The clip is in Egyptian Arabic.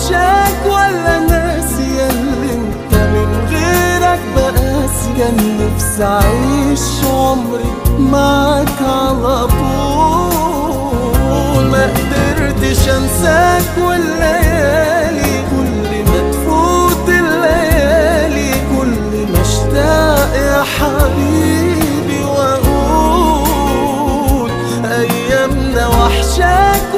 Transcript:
وحشاك ولا ناسي اللي انت من غيرك بقاسي نفسي اعيش عمري معاك على طول ما قدرتش انساك والليالي كل ما تفوت الليالي كل ما اشتاق يا حبيبي واقول ايامنا وحشاك